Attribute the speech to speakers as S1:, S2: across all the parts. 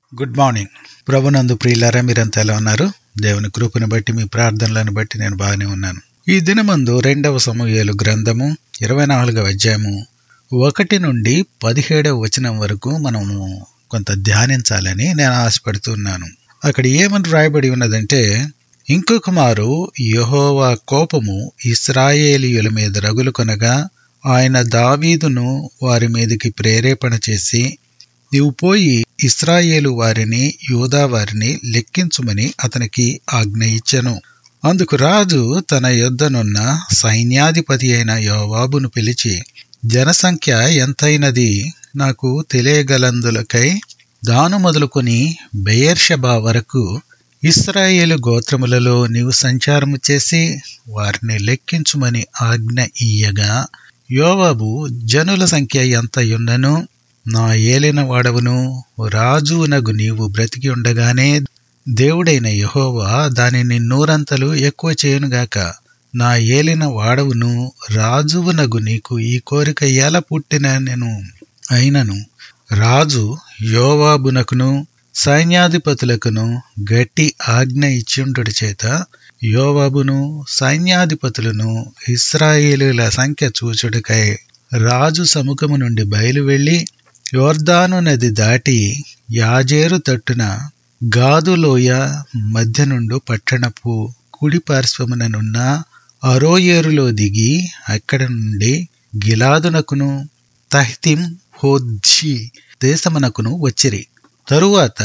S1: good morning ప్రభునందు ప్రియులారా మీరంతా ఎలా ఉన్నారు దేవుని కృపను బట్టి మీ ప్రార్థనలను బట్టి నేను బాగానే ఉన్నాను ఈ దినమందు రెండవ సమూహలు గ్రంథము ఇరవై నాలుగవ అధ్యాయము ఒకటి నుండి పదిహేడవ వచనం వరకు మనము కొంత ధ్యానించాలని నేను ఆశపడుతున్నాను అక్కడ ఏమని రాయబడి ఉన్నదంటే ఇంకొక మారు యహోవా కోపము ఇస్రాయేలీయుల మీద రగులుకొనగా ఆయన దావీదును వారి మీదకి ప్రేరేపణ చేసి నీవు పోయి ఇస్రాయేలు వారిని యూదా వారిని లెక్కించుమని అతనికి ఆజ్ఞ ఇచ్చెను అందుకు రాజు తన యొద్దనున్న సైన్యాధిపతి అయిన యోవాబును పిలిచి జనసంఖ్య ఎంతైనది నాకు తెలియగలందులకై దాను మొదలుకొని బెయర్షబా వరకు ఇస్రాయేలు గోత్రములలో నీవు సంచారము చేసి వారిని లెక్కించుమని ఆజ్ఞ ఇయ్యగా యోవాబు జనుల సంఖ్య ఎంతయున్నను నా ఏలిన వాడవును రాజునగు నీవు బ్రతికి ఉండగానే దేవుడైన యహోవా దానిని నూరంతలు ఎక్కువ చేయునుగాక నా ఏలిన వాడవును రాజువునగు నీకు ఈ కోరిక ఎలా పుట్టిన నేను అయినను రాజు యోవాబునకును సైన్యాధిపతులకును గట్టి ఆజ్ఞ ఇచ్చిండుడి చేత యోవాబును సైన్యాధిపతులను ఇస్రాయేలుల సంఖ్య చూచుటకై రాజు సముఖము నుండి బయలువెళ్లి యోర్దాను నది దాటి యాజేరు తట్టున గాదులోయ మధ్య నుండు పట్టణపు కుడి పార్శ్వముననున్న అరోయేరులో దిగి అక్కడ నుండి గిలాదునకును తహ్తిం హోద్షి దేశమునకును వచ్చిరి తరువాత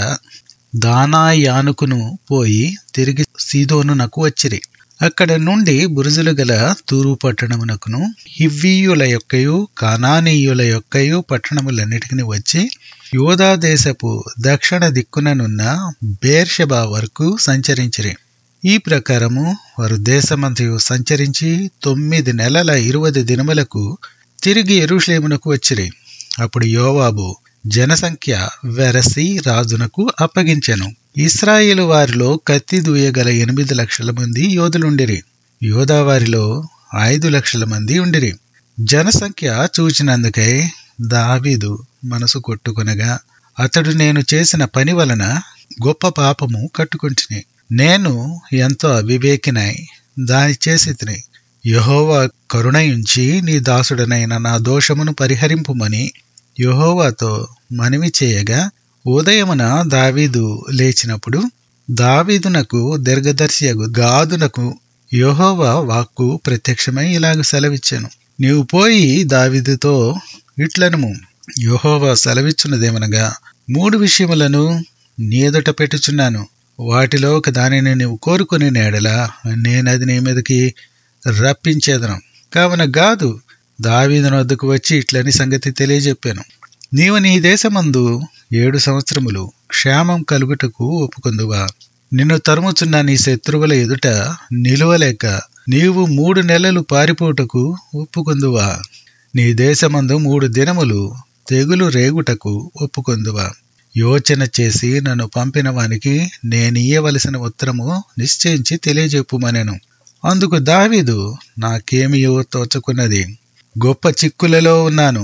S1: దానాయానుకును పోయి తిరిగి సీదోనునకు వచ్చిరి అక్కడ నుండి బురుజులు గల తూరు పట్టణమునకును హివ్వీయుల యొక్కయు కానానీయుల యొక్కయు పట్టణములన్నిటికి వచ్చి యోధా దేశపు దక్షిణ దిక్కుననున్న బేర్షబా వరకు సంచరించిరి ఈ ప్రకారము వారు దేశమంతయు సంచరించి తొమ్మిది నెలల ఇరవై దినములకు తిరిగి ఎరుషలేమునకు వచ్చిరి అప్పుడు యోవాబు జనసంఖ్య వెరసి రాజునకు అప్పగించెను ఇస్రాయేలు వారిలో కత్తి దూయగల ఎనిమిది లక్షల మంది యోధులుండిరి యోధా వారిలో ఐదు లక్షల మంది ఉండిరి జనసంఖ్య చూచినందుకై దావీదు మనసు కొట్టుకొనగా అతడు నేను చేసిన పని వలన గొప్ప పాపము కట్టుకుంటుని నేను ఎంతో అవివేకినై దాని చేసి తిని యహోవా కరుణయుంచి నీ దాసుడనైన నా దోషమును పరిహరింపుమని యహోవాతో మనవి చేయగా ఉదయమున దావీదు లేచినప్పుడు దావీదునకు దీర్ఘదర్శియగు గాదునకు యహోవా వాక్కు ప్రత్యక్షమై ఇలాగ సెలవిచ్చాను నీవు పోయి దావీదుతో ఇట్లనము యహోవా సెలవిచ్చున్నదేమనగా మూడు విషయములను నీ ఎదుట పెట్టుచున్నాను వాటిలో ఒక దానిని నీవు కోరుకుని నేడలా నేనది నీ మీదకి రప్పించేదను కావున గాదు దావీదుని వద్దకు వచ్చి ఇట్లని సంగతి తెలియజెప్పాను నీవు నీ దేశమందు ఏడు సంవత్సరములు క్షేమం కలుగుటకు ఒప్పుకుందువా నిన్ను తరుముచున్న నీ శత్రువుల ఎదుట నిలువలేక నీవు మూడు నెలలు పారిపోటకు ఒప్పుకుందువా నీ దేశమందు మూడు దినములు తెగులు రేగుటకు ఒప్పుకొందువా యోచన చేసి నన్ను పంపిన వానికి నేనియ్యవలసిన ఉత్తరము నిశ్చయించి తెలియజెప్పుమనెను అందుకు దావీదు నాకేమియో తోచుకున్నది గొప్ప చిక్కులలో ఉన్నాను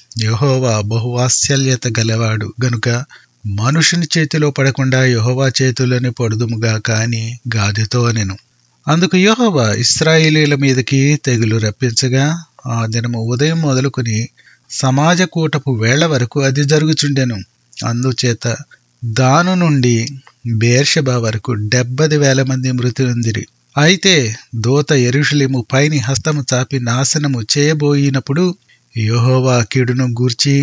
S1: యహోవా బహువాత్సల్యత గలవాడు గనుక మనుషుని చేతిలో పడకుండా యహోవా చేతులని పడుదుముగా కాని గాదితో నేను అందుకు యహోవా ఇస్రాయేలీల మీదకి తెగులు రప్పించగా ఆ దినము ఉదయం మొదలుకొని సమాజ కూటపు వేళ్ల వరకు అది జరుగుచుండెను అందుచేత దాను నుండి బేర్షబా వరకు డెబ్బది వేల మంది మృతి ఉందిరి అయితే దూత ఎరుషులేము పైని హస్తము చాపి నాశనము చేయబోయినప్పుడు యహోవా కీడును గూర్చి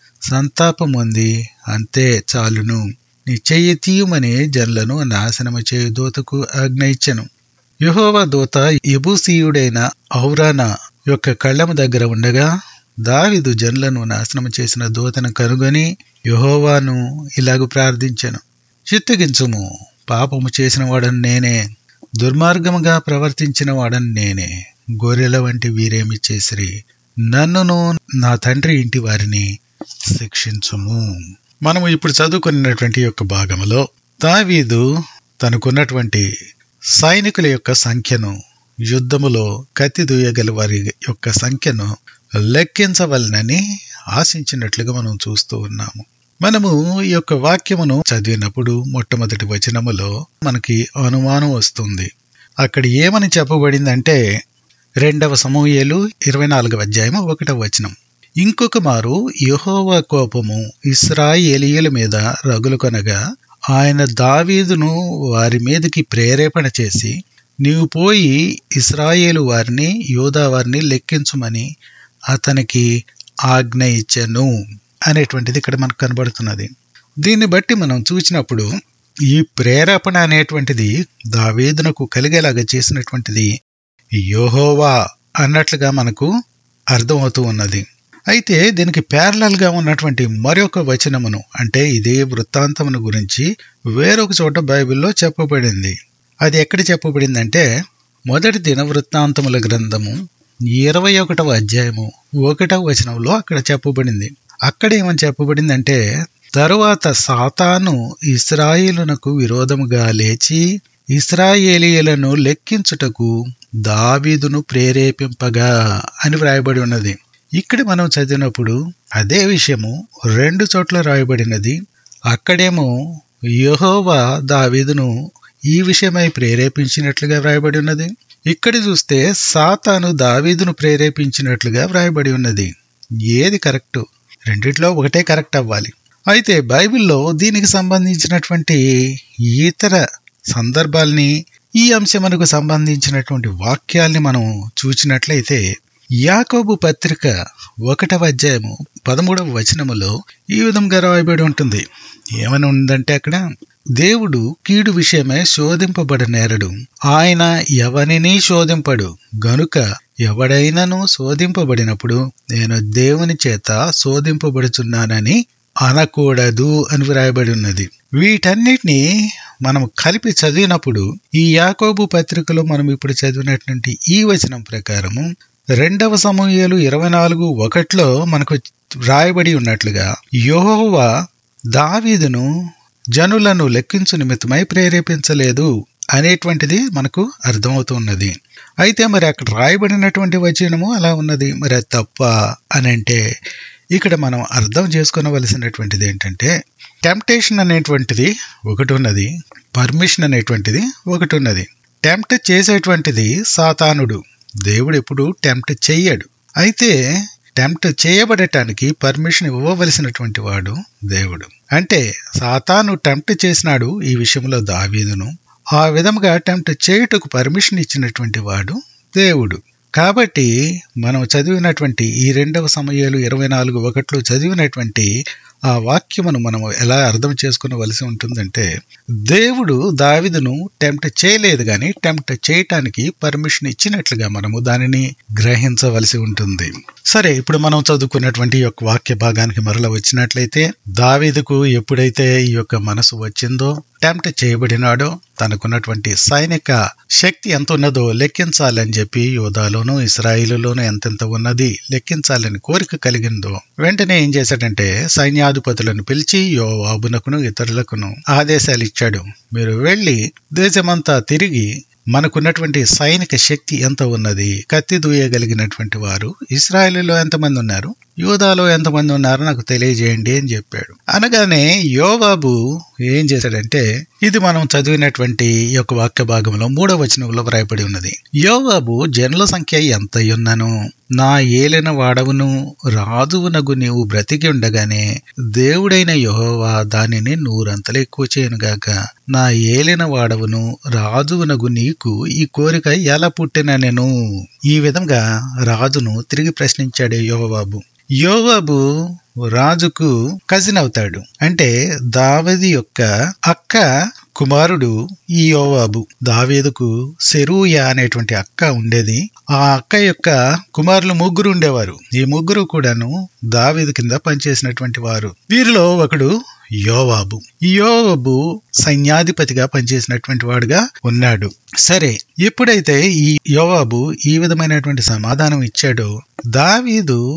S1: సంతాపం ఉంది అంతే చాలును నీ చెయ్యి తీయమని జన్లను నాశనము చేయు దూతకు ఆజ్ఞ ఇచ్చెను యహోవా దూత ఎబూసీయుడైన ఔరానా యొక్క కళ్ళము దగ్గర ఉండగా దావిదు జన్లను నాశనము చేసిన దూతను కనుగొని యహోవాను ఇలాగు ప్రార్థించెను చిత్తగించుము పాపము చేసిన వాడని నేనే దుర్మార్గముగా ప్రవర్తించిన వాడని నేనే గొర్రెల వంటి వీరేమి చేసిరి నన్నును నా తండ్రి ఇంటి వారిని శిక్షించుము మనము ఇప్పుడు చదువుకున్నటువంటి యొక్క భాగంలో దావీదు తనకున్నటువంటి సైనికుల యొక్క సంఖ్యను యుద్ధములో కత్తి దూయగల వారి యొక్క సంఖ్యను లెక్కించవలనని ఆశించినట్లుగా మనం చూస్తూ ఉన్నాము మనము ఈ యొక్క వాక్యమును చదివినప్పుడు మొట్టమొదటి వచనములో మనకి అనుమానం వస్తుంది అక్కడ ఏమని చెప్పబడిందంటే రెండవ సమూహేలు ఇరవై నాలుగవ అధ్యాయము ఒకటవ వచనం ఇంకొక మారు యెహోవా కోపము ఇస్రాయేలీయుల మీద రగులు కొనగా ఆయన దావీదును వారి మీదకి ప్రేరేపణ చేసి నీవు పోయి ఇస్రాయేలు వారిని యోధా వారిని లెక్కించుమని అతనికి ఆజ్ఞ ఇచ్చెను అనేటువంటిది ఇక్కడ మనకు కనబడుతున్నది దీన్ని బట్టి మనం చూసినప్పుడు ఈ ప్రేరేపణ అనేటువంటిది దావీదునకు కలిగేలాగా చేసినటువంటిది యోహోవా అన్నట్లుగా మనకు అర్థమవుతూ ఉన్నది అయితే దీనికి ప్యారలల్ గా ఉన్నటువంటి మరొక వచనమును అంటే ఇదే వృత్తాంతమును గురించి వేరొక చోట బైబిల్లో చెప్పబడింది అది ఎక్కడ చెప్పబడిందంటే మొదటి దిన వృత్తాంతముల గ్రంథము ఇరవై ఒకటవ అధ్యాయము ఒకటవ వచనంలో అక్కడ చెప్పబడింది అక్కడ ఏమని చెప్పబడిందంటే తరువాత సాతాను ఇస్రాయేలునకు విరోధముగా లేచి ఇస్రాయేలీయులను లెక్కించుటకు దావీదును ప్రేరేపింపగా అని వ్రాయబడి ఉన్నది ఇక్కడ మనం చదివినప్పుడు అదే విషయము రెండు చోట్ల రాయబడినది అక్కడేమో యెహోవా దావీదును ఈ విషయమై ప్రేరేపించినట్లుగా వ్రాయబడి ఉన్నది ఇక్కడ చూస్తే సాతాను దావీదును ప్రేరేపించినట్లుగా వ్రాయబడి ఉన్నది ఏది కరెక్ట్ రెండిట్లో ఒకటే కరెక్ట్ అవ్వాలి అయితే బైబిల్లో దీనికి సంబంధించినటువంటి ఇతర సందర్భాల్ని ఈ అంశమునకు సంబంధించినటువంటి వాక్యాల్ని మనం చూసినట్లయితే యాకోబు పత్రిక ఒకటవ అధ్యాయము పదమూడవ వచనములో ఈ విధంగా రాయబడి ఉంటుంది ఏమని ఉందంటే అక్కడ దేవుడు కీడు విషయమై శోధింపబడనేరడు ఆయన ఎవనిని శోధింపడు గనుక ఎవడైనను శోధింపబడినప్పుడు నేను దేవుని చేత శోధింపబడుచున్నానని అనకూడదు అని వ్రాయబడి ఉన్నది వీటన్నిటిని మనం కలిపి చదివినప్పుడు ఈ యాకోబు పత్రికలో మనం ఇప్పుడు చదివినటువంటి ఈ వచనం ప్రకారము రెండవ సమూహాలు ఇరవై నాలుగు ఒకటిలో మనకు రాయబడి ఉన్నట్లుగా యెహోవా దావీదును జనులను లెక్కించు నిమిత్తమై ప్రేరేపించలేదు అనేటువంటిది మనకు అర్థమవుతున్నది అయితే మరి అక్కడ రాయబడినటువంటి వచనము అలా ఉన్నది మరి అది తప్ప అని అంటే ఇక్కడ మనం అర్థం చేసుకోవలసినటువంటిది ఏంటంటే టెంప్టేషన్ అనేటువంటిది ఒకటి ఉన్నది పర్మిషన్ అనేటువంటిది ఒకటి ఉన్నది టెంప్ట్ చేసేటువంటిది సాతానుడు దేవుడు ఎప్పుడు టెంప్ట్ చెయ్యడు అయితే టెంప్ట్ చేయబడటానికి పర్మిషన్ ఇవ్వవలసినటువంటి వాడు దేవుడు అంటే సాతాను టెంప్ట్ చేసినాడు ఈ విషయంలో దావీదును ఆ విధముగా టెంప్ట్ చేయుటకు పర్మిషన్ ఇచ్చినటువంటి వాడు దేవుడు కాబట్టి మనం చదివినటువంటి ఈ రెండవ సమయాలు ఇరవై నాలుగు ఒకట్లు చదివినటువంటి ఆ వాక్యమును మనం ఎలా అర్థం చేసుకోవలసి ఉంటుందంటే దేవుడు దావిదును టెంప్ట్ చేయలేదు కానీ టెంప్ట్ చేయటానికి పర్మిషన్ ఇచ్చినట్లుగా మనము దానిని గ్రహించవలసి ఉంటుంది సరే ఇప్పుడు మనం చదువుకున్నటువంటి ఈ యొక్క వాక్య భాగానికి మరల వచ్చినట్లయితే దావీదుకు ఎప్పుడైతే ఈ యొక్క మనసు వచ్చిందో టెంప్ట్ చేయబడినాడో తనకున్నటువంటి సైనిక శక్తి ఎంత ఉన్నదో లెక్కించాలని చెప్పి యోధాలోను ఇస్రాయిలులోను ఎంతెంత ఉన్నది లెక్కించాలని కోరిక కలిగిందో వెంటనే ఏం చేశాడంటే సైన్యాధిపతులను పిలిచి యోవాబునకును ఇతరులకును ఆదేశాలు ఇచ్చాడు మీరు వెళ్ళి దేశమంతా తిరిగి మనకున్నటువంటి సైనిక శక్తి ఎంత ఉన్నది కత్తి దూయగలిగినటువంటి వారు ఇస్రాయేలీలో ఎంతమంది ఉన్నారు యోధాలో ఎంతమంది ఉన్నారో నాకు తెలియజేయండి అని చెప్పాడు అనగానే యోబాబు ఏం చేశాడంటే ఇది మనం చదివినటువంటి ఈ యొక్క వాక్య భాగంలో మూడవ వచనంలో వ్రాయబడి ఉన్నది యోబాబు జనుల సంఖ్య ఎంత ఉన్నను నా ఏలిన వాడవును రాజువునగు నీవు బ్రతికి ఉండగానే దేవుడైన యహోవా దానిని నూరంతలు ఎక్కువ చేయనుగాక నా ఏలిన వాడవును రాజువునగు నీకు ఈ కోరిక ఎలా పుట్టిన నేను ఈ విధంగా రాజును తిరిగి ప్రశ్నించాడు యోబాబు యోబాబు రాజుకు కజిన్ అవుతాడు అంటే దావది యొక్క అక్క కుమారుడు ఈ యోవాబు దావేదుకు సెరూయ అనేటువంటి అక్క ఉండేది ఆ అక్క యొక్క కుమారులు ముగ్గురు ఉండేవారు ఈ ముగ్గురు కూడాను దావేదు కింద పనిచేసినటువంటి వారు వీరిలో ఒకడు యోవాబు ఈ యోవాబు సైన్యాధిపతిగా పనిచేసినటువంటి వాడుగా ఉన్నాడు సరే ఎప్పుడైతే ఈ యోవాబు ఈ విధమైనటువంటి సమాధానం ఇచ్చాడో దావీదు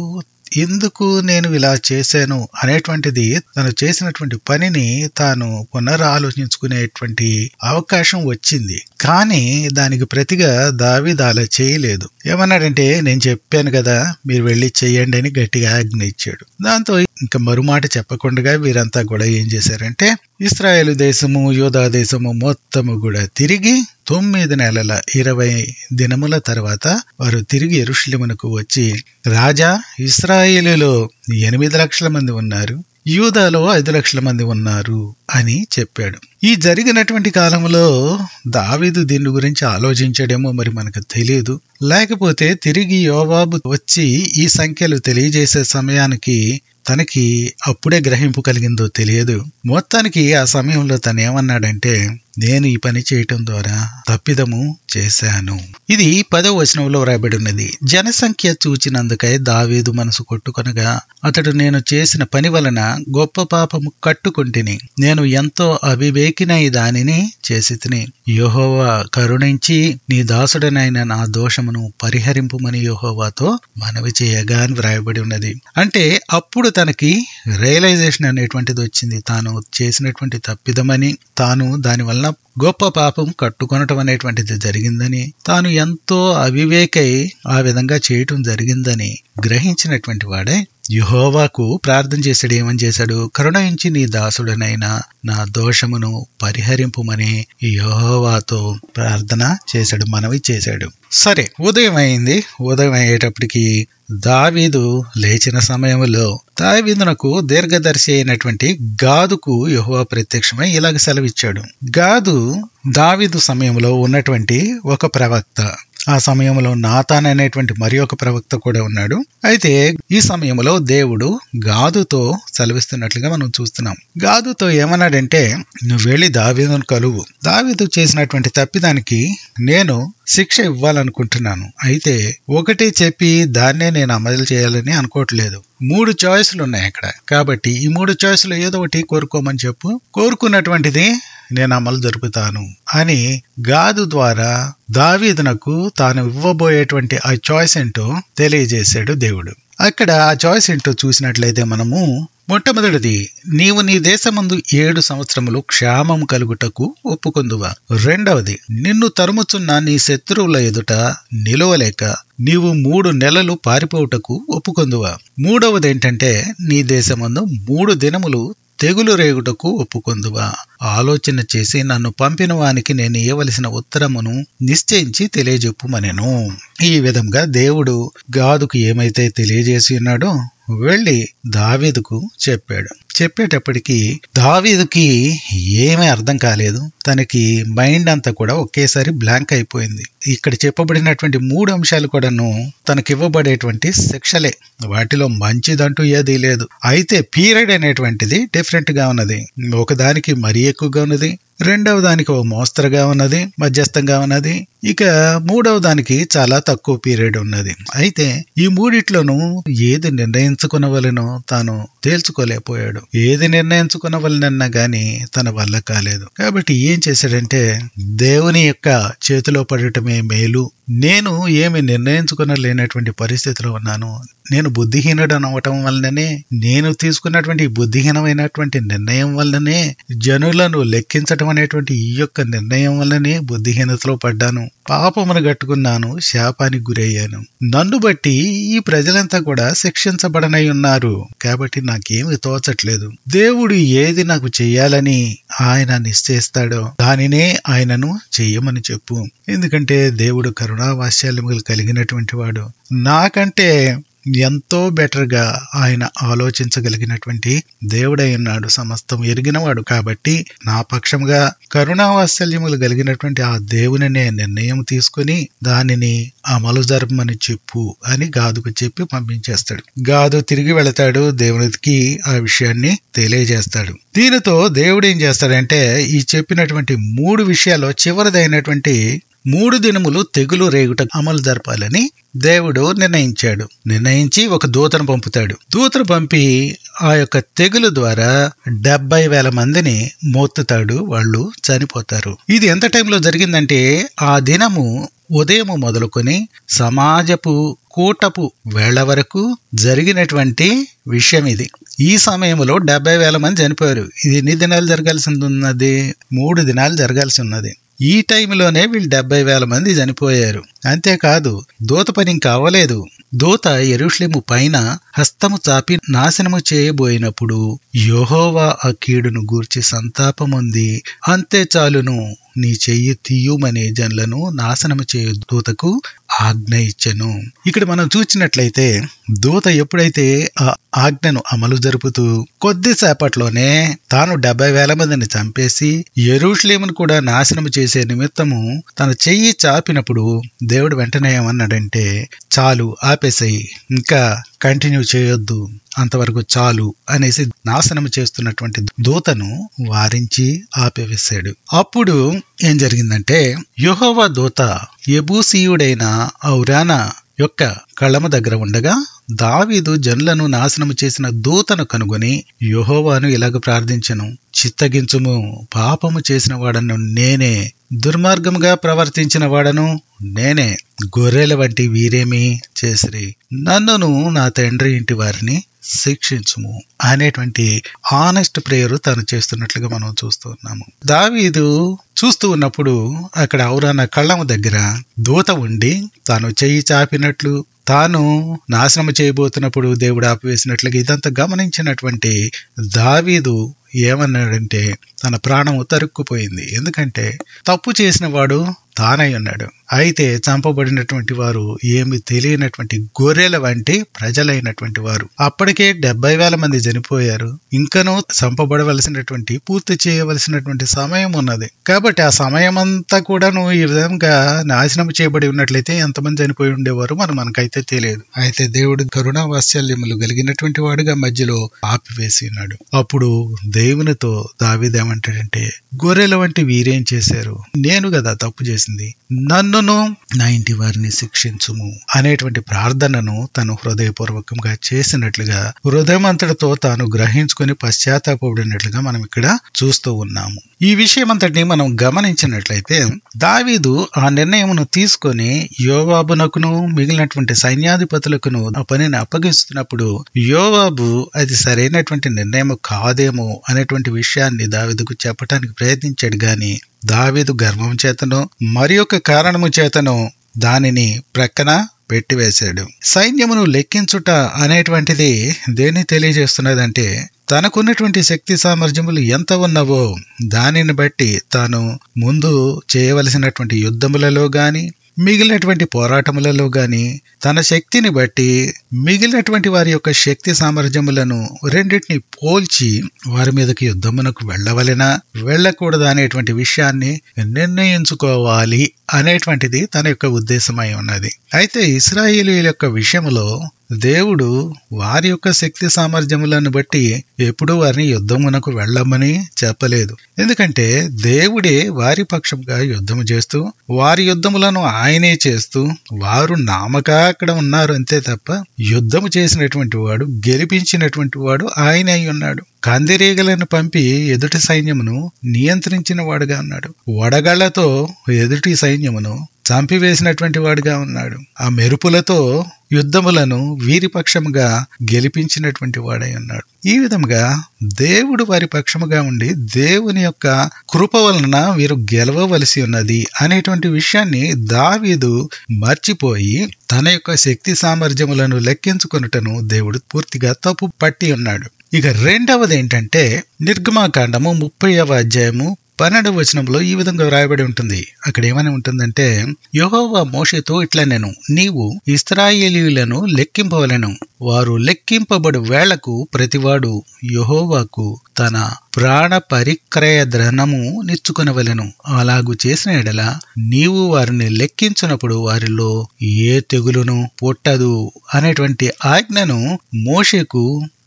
S1: ఎందుకు నేను ఇలా చేశాను అనేటువంటిది తను చేసినటువంటి పనిని తాను పునరాలోచించుకునేటువంటి అవకాశం వచ్చింది కానీ దానికి ప్రతిగా దావీదు అలా చేయలేదు ఏమన్నాడంటే నేను చెప్పాను కదా మీరు వెళ్ళి చెయ్యండి అని గట్టిగా ఆజ్ఞ ఇచ్చాడు దాంతో ఇంకా మరుమాట చెప్పకుండా వీరంతా కూడా ఏం చేశారంటే ఇస్రాయేల్ దేశము యోధా దేశము మొత్తము కూడా తిరిగి తొమ్మిది నెలల ఇరవై దినముల తర్వాత వారు తిరిగి ఎరుషులిమునకు వచ్చి రాజా ఇస్రాయేలులో ఎనిమిది లక్షల మంది ఉన్నారు యూదాలో ఐదు లక్షల మంది ఉన్నారు అని చెప్పాడు ఈ జరిగినటువంటి కాలంలో దావీదు దీని గురించి ఆలోచించాడేమో మరి మనకు తెలియదు లేకపోతే తిరిగి యోవాబు వచ్చి ఈ సంఖ్యలు తెలియజేసే సమయానికి తనకి అప్పుడే గ్రహింపు కలిగిందో తెలియదు మొత్తానికి ఆ సమయంలో తను ఏమన్నాడంటే నేను ఈ పని చేయటం ద్వారా తప్పిదము చేశాను ఇది పదవ వచనంలో రాయబడి ఉన్నది జనసంఖ్య చూచినందుకై దావీదు మనసు కొట్టుకొనగా అతడు నేను చేసిన పని వలన గొప్ప పాపము కట్టుకుంటుని నేను ఎంతో అవివేకినై దానిని చేసి తిని యహోవా కరుణించి నీ దాసుడనైన నా దోషమును పరిహరింపుమని యహోవాతో మనవి చేయగా అని వ్రాయబడి ఉన్నది అంటే అప్పుడు తనకి రియలైజేషన్ అనేటువంటిది వచ్చింది తాను చేసినటువంటి తప్పిదమని తాను దాని వలన గొప్ప పాపం కట్టుకొనటం అనేటువంటిది జరిగిందని తాను ఎంతో అవివేకై ఆ విధంగా చేయటం జరిగిందని గ్రహించినటువంటి వాడే యుహోవాకు ప్రార్థన చేశాడు ఏమని చేశాడు కరుణించి నీ దాసుడనైనా నా దోషమును పరిహరింపుమని యహోవాతో ప్రార్థన చేశాడు మనవి చేశాడు సరే ఉదయం అయింది ఉదయం అయ్యేటప్పటికి దావీదు లేచిన సమయంలో దావీదునకు దీర్ఘదర్శి అయినటువంటి గాదుకు యహోవా ప్రత్యక్షమై ఇలాగ సెలవిచ్చాడు గాదు దావీదు సమయంలో ఉన్నటువంటి ఒక ప్రవక్త ఆ సమయంలో నాతాన్ అనేటువంటి మరి ఒక ప్రవక్త కూడా ఉన్నాడు అయితే ఈ సమయంలో దేవుడు గాదుతో సెలవిస్తున్నట్లుగా మనం చూస్తున్నాం గాదుతో ఏమన్నాడంటే నువ్వు వెళ్ళి దావీదును కలువు దావీదు చేసినటువంటి తప్పిదానికి నేను శిక్ష ఇవ్వాలనుకుంటున్నాను అయితే ఒకటి చెప్పి దాన్నే నేను అమలు చేయాలని అనుకోవట్లేదు మూడు చాయిస్లు ఉన్నాయి అక్కడ కాబట్టి ఈ మూడు చాయిస్లు ఏదో ఒకటి కోరుకోమని చెప్పు కోరుకున్నటువంటిది నేను అమలు జరుపుతాను అని గాదు ద్వారా దావీదునకు తాను ఇవ్వబోయేటువంటి ఆ చాయిస్ ఏంటో తెలియజేశాడు దేవుడు అక్కడ ఆ చాయిస్ ఏంటో చూసినట్లయితే మనము మొట్టమొదటిది నీవు నీ దేశమందు ఏడు సంవత్సరములు క్షేమం కలుగుటకు ఒప్పుకొందువా రెండవది నిన్ను తరుముచున్న నీ శత్రువుల ఎదుట నిలవలేక నీవు మూడు నెలలు పారిపోవుటకు ఒప్పుకొందువా మూడవది ఏంటంటే నీ దేశమందు మూడు దినములు తెగులు రేగుటకు ఒప్పుకొందువా ఆలోచన చేసి నన్ను పంపిన వానికి నేను ఇవ్వవలసిన ఉత్తరమును నిశ్చయించి తెలియజెప్పుమనెను ఈ విధంగా దేవుడు గాదుకు ఏమైతే తెలియజేసి ఉన్నాడో వెళ్ళి దావీదుకు చెప్పాడు చెప్పేటప్పటికి దావీదుకి ఏమీ అర్థం కాలేదు తనకి మైండ్ అంతా కూడా ఒకేసారి బ్లాంక్ అయిపోయింది ఇక్కడ చెప్పబడినటువంటి మూడు అంశాలు కూడాను తనకి ఇవ్వబడేటువంటి శిక్షలే వాటిలో మంచిదంటూ ఏదీ లేదు అయితే పీరియడ్ అనేటువంటిది డిఫరెంట్ గా ఉన్నది ఒకదానికి మరీ ఎక్కువగా ఉన్నది రెండవ దానికి ఓ మోస్తరుగా ఉన్నది మధ్యస్థంగా ఉన్నది ఇక మూడవ దానికి చాలా తక్కువ పీరియడ్ ఉన్నది అయితే ఈ మూడిట్లోనూ ఏది నిర్ణయించుకునవలనో తాను తేల్చుకోలేకపోయాడు ఏది నిర్ణయించుకునవలనన్నా గాని తన వల్ల కాలేదు కాబట్టి ఏం చేశాడంటే దేవుని యొక్క చేతిలో పడటమే మేలు నేను ఏమి నిర్ణయించుకునలేనటువంటి పరిస్థితిలో ఉన్నాను నేను బుద్ధిహీనుడు అనవటం వల్లనే నేను తీసుకున్నటువంటి బుద్ధిహీనమైనటువంటి నిర్ణయం వల్లనే జనులను లెక్కించటం అనేటువంటి ఈ యొక్క నిర్ణయం వల్లనే బుద్ధిహీనతలో పడ్డాను పాపమును గట్టుకున్నాను శాపానికి గురయ్యాను నన్ను బట్టి ఈ ప్రజలంతా కూడా శిక్షించబడనై ఉన్నారు కాబట్టి నాకేమి తోచట్లేదు దేవుడు ఏది నాకు చెయ్యాలని ఆయన నిశ్చయిస్తాడో దానినే ఆయనను చెయ్యమని చెప్పు ఎందుకంటే దేవుడు కరుణావాస్యాల్యములు కలిగినటువంటి వాడు నాకంటే ఎంతో బెటర్ గా ఆయన ఆలోచించగలిగినటువంటి దేవుడై ఉన్నాడు సమస్తం ఎరిగినవాడు కాబట్టి నా పక్షంగా కరుణావాత్సల్యములు కలిగినటువంటి ఆ దేవునినే నిర్ణయం తీసుకుని దానిని అమలు జరపమని చెప్పు అని గాదుకు చెప్పి పంపించేస్తాడు గాదు తిరిగి వెళతాడు దేవునికి ఆ విషయాన్ని తెలియజేస్తాడు దీనితో దేవుడు ఏం చేస్తాడంటే ఈ చెప్పినటువంటి మూడు విషయాల్లో చివరిదైనటువంటి మూడు దినములు తెగులు రేగుట అమలు జరపాలని దేవుడు నిర్ణయించాడు నిర్ణయించి ఒక దూతను పంపుతాడు దూతను పంపి ఆ యొక్క తెగులు ద్వారా డెబ్బై వేల మందిని మోత్తుతాడు వాళ్ళు చనిపోతారు ఇది ఎంత టైంలో జరిగిందంటే ఆ దినము ఉదయము మొదలుకొని సమాజపు కూటపు వేళ వరకు జరిగినటువంటి విషయం ఇది ఈ సమయంలో డెబ్బై వేల మంది చనిపోయారు ఇది ఎన్ని దినాలు జరగాల్సి ఉన్నది మూడు దినాలు జరగాల్సి ఉన్నది ఈ టైంలోనే వీళ్ళు డెబ్బై వేల మంది చనిపోయారు అంతేకాదు దూత పని ఇంకా అవ్వలేదు దూత ఎరుషులేము పైన హస్తము చాపి నాశనము చేయబోయినప్పుడు యెహోవా ఆ కీడును గూర్చి సంతాపముంది అంతే చాలును నీ చెయ్యి తీయుమని జనులను నాశనము చేయు దూతకు ఆజ్ఞ ఇచ్చెను ఇక్కడ మనం చూసినట్లయితే దూత ఎప్పుడైతే ఆ ఆజ్ఞను అమలు జరుపుతూ కొద్దిసేపట్లోనే తాను డెబ్బై వేల మందిని చంపేసి ఎరుషులేమును కూడా నాశనం చేసే నిమిత్తము తన చెయ్యి చాపినప్పుడు దేవుడు వెంటనే ఏమన్నాడంటే చాలు ఆపేసాయి ఇంకా కంటిన్యూ చేయొద్దు అంతవరకు చాలు అనేసి నాశనం చేస్తున్నటువంటి దూతను వారించి ఆపివేశాడు అప్పుడు ఏం జరిగిందంటే యెహోవా దూత ఎబూసీయుడైన ఔరానా యొక్క కళ్ళమ దగ్గర ఉండగా దావీదు జనులను నాశనము చేసిన దూతను కనుగొని యెహోవాను ఇలాగ ప్రార్థించను చిత్తగించుము పాపము చేసిన వాడను నేనే దుర్మార్గముగా ప్రవర్తించిన వాడను నేనే గొర్రెల వంటి వీరేమి చేసిరి నన్నును నా తండ్రి ఇంటి వారిని శిక్షించుము అనేటువంటి ఆనెస్ట్ ప్రేయర్ తను చేస్తున్నట్లుగా మనం చూస్తూ ఉన్నాము దావీదు చూస్తూ ఉన్నప్పుడు అక్కడ ఔరాన కళ్ళము దగ్గర దూత ఉండి తాను చెయ్యి చాపినట్లు తాను నాశనం చేయబోతున్నప్పుడు దేవుడు ఆపివేసినట్లుగా ఇదంతా గమనించినటువంటి దావీదు ఏమన్నాడంటే తన ప్రాణము తరుక్కుపోయింది ఎందుకంటే తప్పు చేసిన వాడు తానై ఉన్నాడు అయితే చంపబడినటువంటి వారు ఏమి తెలియనటువంటి గొర్రెల వంటి ప్రజలైనటువంటి వారు అప్పటికే డెబ్బై వేల మంది చనిపోయారు ఇంకనూ చంపబడవలసినటువంటి పూర్తి చేయవలసినటువంటి సమయం ఉన్నది కాబట్టి ఆ సమయం అంతా కూడాను ఈ విధంగా నాశనం చేయబడి ఉన్నట్లయితే ఎంతమంది చనిపోయి ఉండేవారు మనం మనకైతే తెలియదు అయితే దేవుడు కరుణా వాత్సల్యములు కలిగినటువంటి వాడుగా మధ్యలో ఆపివేసి ఉన్నాడు అప్పుడు దేవునితో దావిదేమంటాడంటే గొర్రెల వంటి వీరేం చేశారు నేను కదా తప్పు చేసింది నన్నును నా ఇంటి వారిని శిక్షించుము అనేటువంటి ప్రార్థనను తను హృదయపూర్వకంగా చేసినట్లుగా హృదయమంతటితో తాను గ్రహించుకుని పశ్చాత్తాపడినట్లుగా మనం ఇక్కడ చూస్తూ ఉన్నాము ఈ విషయం అంతటిని మనం గమనించినట్లయితే దావీదు ఆ నిర్ణయమును తీసుకొని యోవాబునకును మిగిలినటువంటి సైన్యాధిపతులకును ఆ పనిని అప్పగిస్తున్నప్పుడు యోవాబు అది సరైనటువంటి నిర్ణయం కాదేమో అనేటువంటి విషయాన్ని దావీదుకు చెప్పడానికి ప్రయత్నించాడు గాని దావీదు గర్వం చేతను మరి ఒక కారణము చేతను దానిని ప్రక్కన పెట్టివేశాడు సైన్యమును లెక్కించుట అనేటువంటిది దేన్ని తెలియజేస్తున్నదంటే తనకున్నటువంటి శక్తి సామర్థ్యములు ఎంత ఉన్నవో దానిని బట్టి తాను ముందు చేయవలసినటువంటి యుద్ధములలో గాని మిగిలినటువంటి పోరాటములలో గాని తన శక్తిని బట్టి మిగిలినటువంటి వారి యొక్క శక్తి సామర్థ్యములను రెండింటిని పోల్చి వారి మీదకి యుద్ధమునకు వెళ్ళవలెనా వెళ్ళకూడదా అనేటువంటి విషయాన్ని నిర్ణయించుకోవాలి అనేటువంటిది తన యొక్క ఉద్దేశమై ఉన్నది అయితే ఇస్రాయేలీల యొక్క విషయంలో దేవుడు వారి యొక్క శక్తి సామర్థ్యములను బట్టి ఎప్పుడూ వారిని యుద్ధమునకు వెళ్ళమని చెప్పలేదు ఎందుకంటే దేవుడే వారి పక్షంగా యుద్ధము చేస్తూ వారి యుద్ధములను ఆయనే చేస్తూ వారు నామక అక్కడ ఉన్నారు అంతే తప్ప యుద్ధము చేసినటువంటి వాడు గెలిపించినటువంటి వాడు ఆయన అయి ఉన్నాడు కందిరీగలను పంపి ఎదుటి సైన్యమును నియంత్రించిన వాడుగా ఉన్నాడు వడగళ్లతో ఎదుటి సైన్యమును చంపివేసినటువంటి వాడుగా ఉన్నాడు ఆ మెరుపులతో యుద్ధములను వీరి పక్షముగా గెలిపించినటువంటి వాడై ఉన్నాడు ఈ విధముగా దేవుడు వారి పక్షముగా ఉండి దేవుని యొక్క కృప వలన వీరు గెలవవలసి ఉన్నది అనేటువంటి విషయాన్ని దావీదు మర్చిపోయి తన యొక్క శక్తి సామర్థ్యములను లెక్కించుకొనుటను దేవుడు పూర్తిగా తప్పు పట్టి ఉన్నాడు ఇక రెండవది ఏంటంటే నిర్గమాకాండము ముప్పైవ అధ్యాయము పన్నెండవ వచనంలో ఈ విధంగా వ్రాయబడి ఉంటుంది అక్కడ ఏమని ఉంటుందంటే యహోవా మోషతో ఇట్లా నేను నీవు ఇస్రాయేలీయులను లెక్కింపవలను వారు లెక్కింపబడు వేళకు ప్రతివాడు యహోవాకు తన ప్రాణ పరిక్రయ ధనము నిచ్చుకొనవలెను అలాగు చేసిన ఎడల నీవు వారిని లెక్కించినప్పుడు వారిలో ఏ తెగులును పుట్టదు అనేటువంటి ఆజ్ఞను మోషకు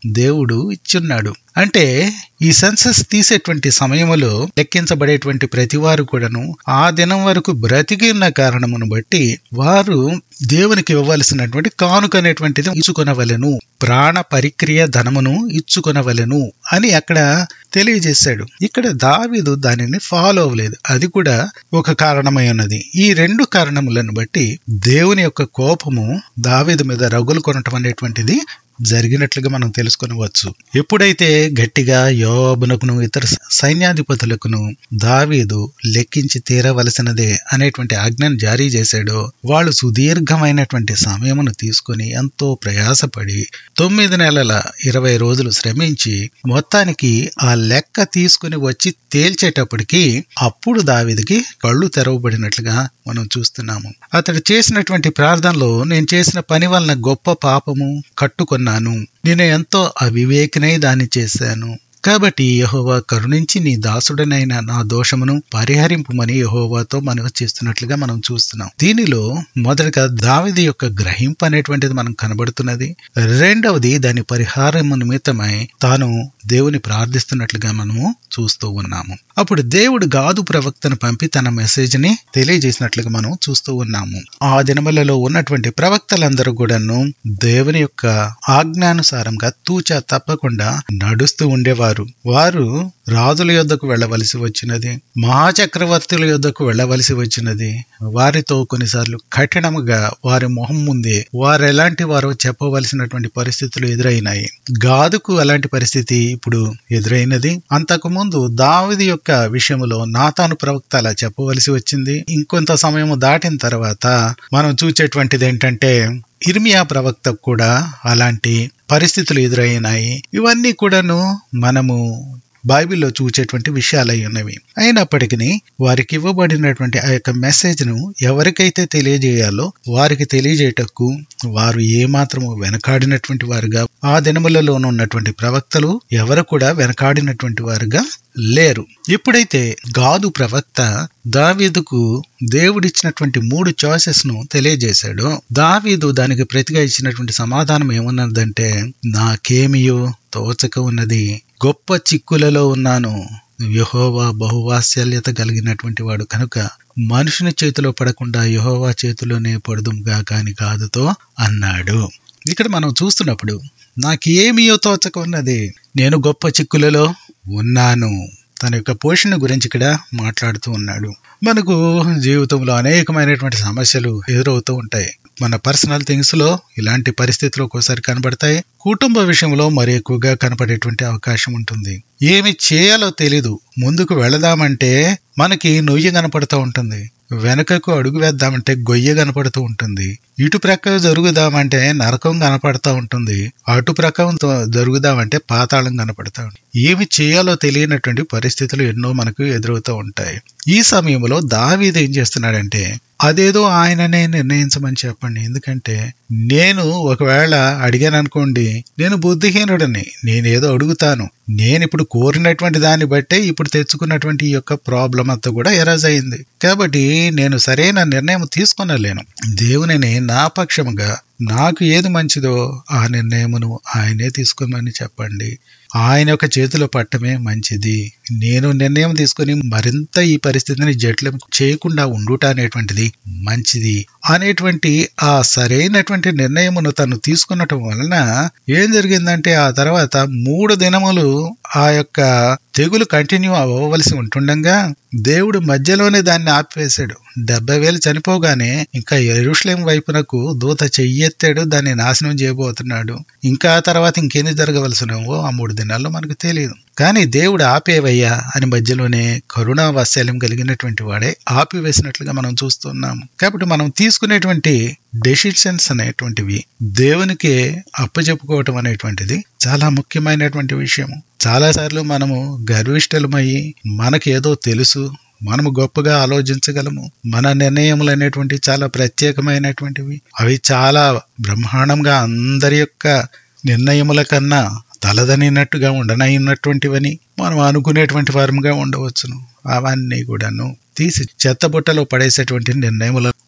S1: దేవుడు ఇచ్చున్నాడు అంటే ఈ సెన్సస్ తీసేటువంటి సమయంలో లెక్కించబడేటువంటి ప్రతి వారు కూడాను ఆ దినం వరకు బ్రతికి ఉన్న కారణమును బట్టి వారు దేవునికి ఇవ్వవలసినటువంటి కానుక అనేటువంటిది ఇచ్చుకొనవలెను ప్రాణ పరిక్రియ ధనమును ఇచ్చుకొనవలెను అని అక్కడ తెలియజేశాడు ఇక్కడ దావీదు దానిని ఫాలో అవ్వలేదు అది కూడా ఒక కారణమై ఉన్నది ఈ రెండు కారణములను బట్టి దేవుని యొక్క కోపము దావీదు మీద రగులు కొనటం అనేటువంటిది జరిగినట్లుగా మనం తెలుసుకొనవచ్చు ఎప్పుడైతే గట్టిగా యోబునకును ఇతర సైన్యాధిపతులకును దావీదు లెక్కించి తీరవలసినదే అనేటువంటి ఆజ్ఞను జారీ చేశాడో వాళ్ళు సుదీర్ఘమైనటువంటి సమయమును తీసుకొని ఎంతో ప్రయాసపడి తొమ్మిది నెలల ఇరవై రోజులు శ్రమించి మొత్తానికి ఆ లెక్క తీసుకుని వచ్చి తేల్చేటప్పటికి అప్పుడు దావీదికి కళ్ళు తెరవబడినట్లుగా మనం చూస్తున్నాము అతడు చేసినటువంటి ప్రార్థనలో నేను చేసిన పని వలన గొప్ప పాపము కట్టుకున్నాను నేను ఎంతో అవివేకినై దాన్ని చేశాను కాబట్టి యహోవా కరుణించి నీ దాసుడనైన నా దోషమును పరిహరింపుమని యహోవాతో మనవి చేస్తున్నట్లుగా మనం చూస్తున్నాం దీనిలో మొదటగా దావిది యొక్క గ్రహింపు అనేటువంటిది మనం కనబడుతున్నది రెండవది దాని పరిహారం నిమిత్తమై తాను దేవుని ప్రార్థిస్తున్నట్లుగా మనము చూస్తూ ఉన్నాము అప్పుడు దేవుడు గాదు ప్రవక్తను పంపి తన మెసేజ్ ని తెలియజేసినట్లుగా మనం చూస్తూ ఉన్నాము ఆ దినములలో ఉన్నటువంటి ప్రవక్తలందరూ కూడాను దేవుని యొక్క ఆజ్ఞానుసారంగా తూచా తప్పకుండా నడుస్తూ ఉండేవారు వారు రాజుల యొద్దకు వెళ్ళవలసి వచ్చినది మహాచక్రవర్తుల యొద్దకు వెళ్ళవలసి వచ్చినది వారితో కొన్నిసార్లు కఠినముగా వారి మొహం ముందే వారు ఎలాంటి వారో చెప్పవలసినటువంటి పరిస్థితులు ఎదురైనాయి గాదుకు అలాంటి పరిస్థితి ఇప్పుడు ఎదురైనది అంతకు ముందు దావిది యొక్క విషయంలో నాతాను ప్రవక్త అలా చెప్పవలసి వచ్చింది ఇంకొంత సమయం దాటిన తర్వాత మనం చూసేటువంటిది ఏంటంటే ఇర్మియా ప్రవక్తకు కూడా అలాంటి పరిస్థితులు ఎదురైనాయి ఇవన్నీ కూడాను మనము బైబిల్లో చూచేటువంటి విషయాలై ఉన్నవి అయినప్పటికీ వారికి ఇవ్వబడినటువంటి ఆ యొక్క మెసేజ్ ను ఎవరికైతే తెలియజేయాలో వారికి తెలియజేయటకు వారు ఏమాత్రము వెనకాడినటువంటి వారుగా ఆ దినములలో ఉన్నటువంటి ప్రవక్తలు ఎవరు కూడా వెనకాడినటువంటి వారుగా లేరు ఎప్పుడైతే గాదు ప్రవక్త దావీదుకు దేవుడిచ్చినటువంటి మూడు చాయిసెస్ ను తెలియజేశాడో దావీదు దానికి ప్రతిగా ఇచ్చినటువంటి సమాధానం ఏమన్నదంటే నాకేమియో తోచక ఉన్నది గొప్ప చిక్కులలో ఉన్నాను యహోవా బహువాత్సల్యత కలిగినటువంటి వాడు కనుక మనుషుని చేతిలో పడకుండా యహోవా చేతిలోనే పడుదుగా కాని కాదుతో అన్నాడు ఇక్కడ మనం చూస్తున్నప్పుడు నాకేమియో తోచక ఉన్నది నేను గొప్ప చిక్కులలో ఉన్నాను తన యొక్క పోషణ గురించి ఇక్కడ మాట్లాడుతూ ఉన్నాడు మనకు జీవితంలో అనేకమైనటువంటి సమస్యలు ఎదురవుతూ ఉంటాయి మన పర్సనల్ థింగ్స్ లో ఇలాంటి పరిస్థితులు ఒక్కోసారి కనబడతాయి కుటుంబ విషయంలో మరి ఎక్కువగా కనపడేటువంటి అవకాశం ఉంటుంది ఏమి చేయాలో తెలీదు ముందుకు వెళదామంటే మనకి నొయ్యి కనపడుతూ ఉంటుంది వెనకకు అడుగు వేద్దామంటే గొయ్య కనపడుతూ ఉంటుంది ఇటు ప్రక్క జరుగుదామంటే నరకం కనపడుతూ ఉంటుంది అటు ప్రక్క జరుగుదామంటే పాతాళం కనపడుతూ ఉంటుంది ఏమి చేయాలో తెలియనటువంటి పరిస్థితులు ఎన్నో మనకు ఎదురవుతూ ఉంటాయి ఈ సమయంలో దావీదు ఏం చేస్తున్నాడంటే అదేదో ఆయననే నిర్ణయించమని చెప్పండి ఎందుకంటే నేను ఒకవేళ అడిగాను అనుకోండి నేను బుద్ధిహీనుడని నేనేదో అడుగుతాను నేను ఇప్పుడు కోరినటువంటి దాన్ని బట్టే ఇప్పుడు తెచ్చుకున్నటువంటి ఈ యొక్క ప్రాబ్లం అంతా కూడా ఎరాజ్ అయింది కాబట్టి నేను సరైన నిర్ణయం తీసుకొనలేను దేవునిని నా పక్షముగా నాకు ఏది మంచిదో ఆ నిర్ణయమును ఆయనే తీసుకోమని చెప్పండి ఆయన యొక్క చేతిలో పట్టమే మంచిది నేను నిర్ణయం తీసుకుని మరింత ఈ పరిస్థితిని జట్లం చేయకుండా ఉండుట అనేటువంటిది మంచిది అనేటువంటి ఆ సరైనటువంటి నిర్ణయమును తను తీసుకున్నటం వలన ఏం జరిగిందంటే ఆ తర్వాత మూడు దినములు ఆ యొక్క తెగులు కంటిన్యూ అవ్వవలసి ఉంటుండగా దేవుడు మధ్యలోనే దాన్ని ఆపివేశాడు డెబ్బై వేలు చనిపోగానే ఇంకా ఎరుషులేం వైపునకు దూత చెయ్యెత్తాడు దాన్ని నాశనం చేయబోతున్నాడు ఇంకా ఆ తర్వాత ఇంకేంది జరగవలసినవో ఆ మూడు దినాల్లో మనకు తెలియదు కానీ దేవుడు ఆపేవయ్యా అని మధ్యలోనే కరుణా వాత్సల్యం కలిగినటువంటి వాడే ఆపివేసినట్లుగా మనం చూస్తున్నాము కాబట్టి మనం తీసుకునేటువంటి డెసిషన్స్ అనేటువంటివి దేవునికి అప్పచెప్పుకోవటం అనేటువంటిది చాలా ముఖ్యమైనటువంటి విషయము చాలాసార్లు మనము గర్విష్టలమయ్యి మనకేదో తెలుసు మనము గొప్పగా ఆలోచించగలము మన నిర్ణయములు అనేటువంటి చాలా ప్రత్యేకమైనటువంటివి అవి చాలా బ్రహ్మాండంగా అందరి యొక్క నిర్ణయముల కన్నా తలదనినట్టుగా ఉండనైనటువంటివని మనం అనుకునేటువంటి వారముగా ఉండవచ్చును అవన్నీ కూడాను తీసి చెత్తబుట్టలో పడేసేటువంటి నిర్ణయముల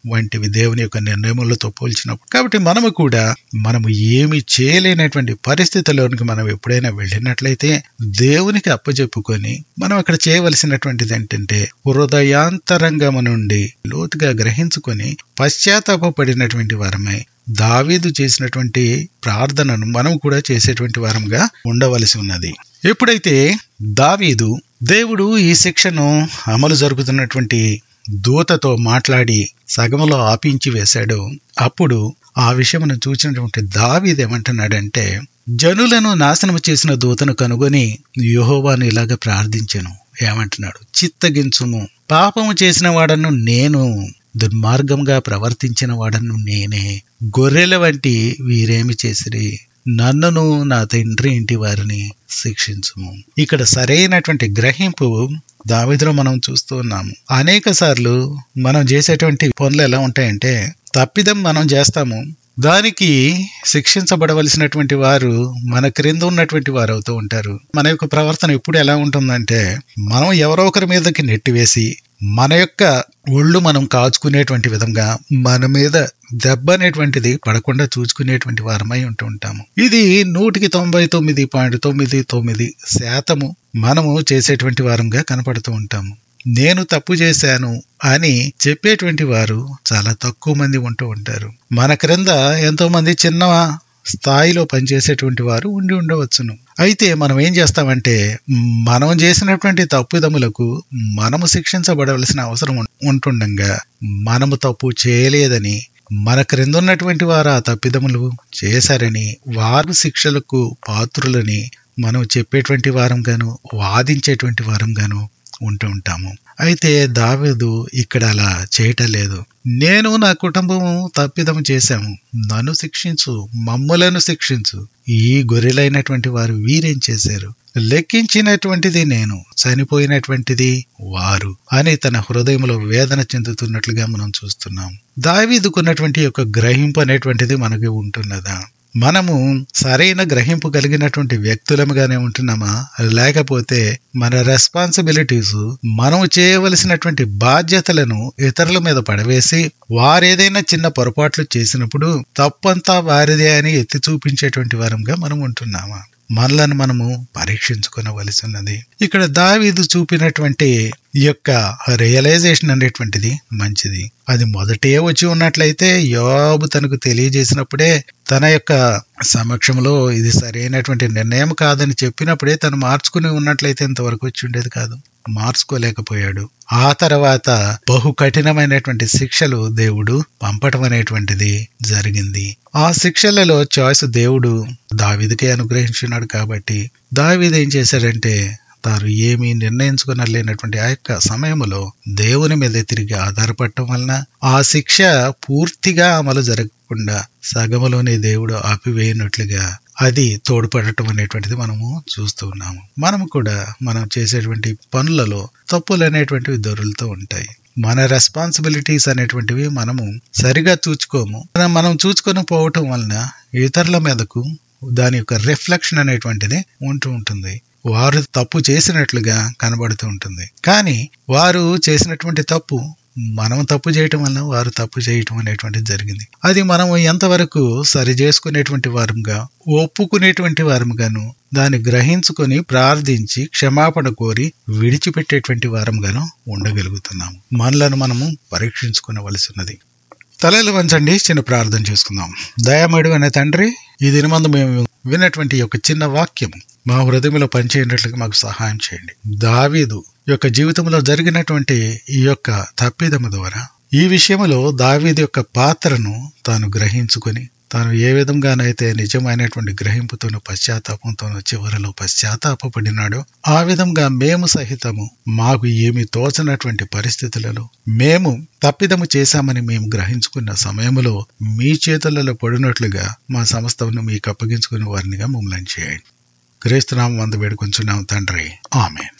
S1: వంటివి దేవుని యొక్క నిర్ణయములతో పోల్చినప్పుడు కాబట్టి మనము కూడా మనము ఏమి చేయలేనటువంటి పరిస్థితిలోనికి మనం ఎప్పుడైనా వెళ్ళినట్లయితే దేవునికి అప్పచెప్పుకొని మనం అక్కడ చేయవలసినటువంటిది ఏంటంటే హృదయాంతరంగము నుండి లోతుగా గ్రహించుకొని పశ్చాత్తాపడినటువంటి వారమై దావీదు చేసినటువంటి ప్రార్థనను మనం కూడా చేసేటువంటి వారంగా ఉండవలసి ఉన్నది ఎప్పుడైతే దావీదు దేవుడు ఈ శిక్షను అమలు జరుగుతున్నటువంటి దూతతో మాట్లాడి సగములో ఆపించి వేశాడు అప్పుడు ఆ విషయమును చూసినటువంటి దావీదు ఏమంటున్నాడంటే జనులను నాశనము చేసిన దూతను కనుగొని యెహోవాను ఇలాగ ప్రార్థించెను ఏమంటున్నాడు చిత్తగించుము పాపము చేసిన వాడను నేను దుర్మార్గంగా ప్రవర్తించిన వాడను నేనే గొర్రెల వంటి వీరేమి చేసిరి నన్నును నా తండ్రి ఇంటి వారిని శిక్షించుము ఇక్కడ సరైనటువంటి గ్రహింపు దావిదిలో మనం చూస్తూ ఉన్నాము అనేక సార్లు మనం చేసేటువంటి పనులు ఎలా ఉంటాయంటే తప్పిదం మనం చేస్తాము దానికి శిక్షించబడవలసినటువంటి వారు మన క్రింద ఉన్నటువంటి వారు అవుతూ ఉంటారు మన యొక్క ప్రవర్తన ఎప్పుడు ఎలా ఉంటుందంటే మనం ఎవరో ఒకరి మీదకి నెట్టివేసి మన యొక్క ఒళ్ళు మనం కాచుకునేటువంటి విధంగా మన మీద దెబ్బ అనేటువంటిది పడకుండా చూసుకునేటువంటి వారమై ఉంటూ ఉంటాము ఇది నూటికి తొంభై తొమ్మిది పాయింట్ తొమ్మిది తొమ్మిది శాతము మనము చేసేటువంటి వారంగా కనపడుతూ ఉంటాము నేను తప్పు చేశాను అని చెప్పేటువంటి వారు చాలా తక్కువ మంది ఉంటూ ఉంటారు మన క్రింద ఎంతో మంది చిన్న స్థాయిలో పనిచేసేటువంటి వారు ఉండి ఉండవచ్చును అయితే మనం ఏం చేస్తామంటే మనం చేసినటువంటి తప్పుదములకు మనము శిక్షించబడవలసిన అవసరం ఉం- ఉంటుండగా మనము తప్పు చేయలేదని మన క్రింద ఉన్నటువంటి వారు ఆ తప్పిదములు చేశారని వారు శిక్షలకు పాత్రులని మనం చెప్పేటువంటి వారంగాను వాదించేటువంటి వారంగాను ఉంటూ ఉంటాము అయితే దావీదు ఇక్కడ అలా చేయటం లేదు నేను నా కుటుంబము తప్పిదము చేశాము నన్ను శిక్షించు మమ్ములను శిక్షించు ఈ గొర్రెలైనటువంటి వారు వీరేం చేశారు లెక్కించినటువంటిది నేను చనిపోయినటువంటిది వారు అని తన హృదయంలో వేదన చెందుతున్నట్లుగా మనం చూస్తున్నాం దావీదుకున్నటువంటి యొక్క గ్రహింపు అనేటువంటిది మనకి ఉంటున్నదా మనము సరైన గ్రహింపు కలిగినటువంటి వ్యక్తులముగానే ఉంటున్నామా లేకపోతే మన రెస్పాన్సిబిలిటీస్ మనం చేయవలసినటువంటి బాధ్యతలను ఇతరుల మీద పడవేసి వారేదైనా చిన్న పొరపాట్లు చేసినప్పుడు తప్పంతా వారిదే అని ఎత్తి చూపించేటువంటి వారంగా మనం ఉంటున్నామా మనలను మనము పరీక్షించుకోవలసి ఉన్నది ఇక్కడ దావీదు చూపినటువంటి ఈ యొక్క రియలైజేషన్ అనేటువంటిది మంచిది అది మొదటే వచ్చి ఉన్నట్లయితే యోబు తనకు తెలియజేసినప్పుడే తన యొక్క సమక్షంలో ఇది సరైనటువంటి నిర్ణయం కాదని చెప్పినప్పుడే తను మార్చుకుని ఉన్నట్లయితే ఇంతవరకు వచ్చి ఉండేది కాదు మార్చుకోలేకపోయాడు ఆ తర్వాత బహు కఠినమైనటువంటి శిక్షలు దేవుడు పంపటం అనేటువంటిది జరిగింది ఆ శిక్షలలో చాయిస్ దేవుడు దావీదుకే అనుగ్రహించున్నాడు కాబట్టి దావీదు ఏం చేశాడంటే తాను ఏమీ నిర్ణయించుకునలేనటువంటి ఆ యొక్క సమయంలో దేవుని మీద తిరిగి ఆధారపడటం వలన ఆ శిక్ష పూర్తిగా అమలు జరగకుండా సగములోనే దేవుడు ఆపివేయనట్లుగా అది తోడ్పడటం అనేటువంటిది మనము చూస్తూ ఉన్నాము మనము కూడా మనం చేసేటువంటి పనులలో తప్పులు అనేటువంటివి దొరులుతూ ఉంటాయి మన రెస్పాన్సిబిలిటీస్ అనేటువంటివి మనము సరిగా చూచుకోము మనం- మనం చూసుకొని పోవటం వలన ఇతరుల మీదకు దాని యొక్క రిఫ్లెక్షన్ అనేటువంటిది ఉంటూ ఉంటుంది వారు తప్పు చేసినట్లుగా కనబడుతూ ఉంటుంది కానీ వారు చేసినటువంటి తప్పు మనం తప్పు చేయటం వలన వారు తప్పు చేయటం అనేటువంటిది జరిగింది అది మనం ఎంతవరకు సరి చేసుకునేటువంటి వారంగా ఒప్పుకునేటువంటి వారంగాను దాన్ని గ్రహించుకొని ప్రార్థించి క్షమాపణ కోరి విడిచిపెట్టేటువంటి వారంగాను ఉండగలుగుతున్నాము మనలను మనము పరీక్షించుకోవలసి ఉన్నది తలలు వంచండి చిన్న ప్రార్థన చేసుకుందాం దయామేడు అనే తండ్రి ఈ దినమందు మేము విన్నటువంటి ఈ యొక్క చిన్న వాక్యం మా హృదయంలో పనిచేయనట్లుగా మాకు సహాయం చేయండి దావీదు యొక్క జీవితంలో జరిగినటువంటి ఈ యొక్క తప్పిదము ద్వారా ఈ విషయంలో దావీదు యొక్క పాత్రను తాను గ్రహించుకొని తాను ఏ విధంగానైతే నిజమైనటువంటి గ్రహింపుతోనూ పశ్చాత్తాపంతోనూ చివరిలో పశ్చాత్తాపడినాడో ఆ విధంగా మేము సహితము మాకు ఏమి తోచనటువంటి పరిస్థితులలో మేము తప్పిదము చేశామని మేము గ్రహించుకున్న సమయంలో మీ చేతులలో పడినట్లుగా మా సంస్థను మీకు అప్పగించుకునే వారినిగా మమ్మల్ని చేయండి క్రీస్తునామం వంద వేడుకొంచున్నాం తండ్రి ఆమె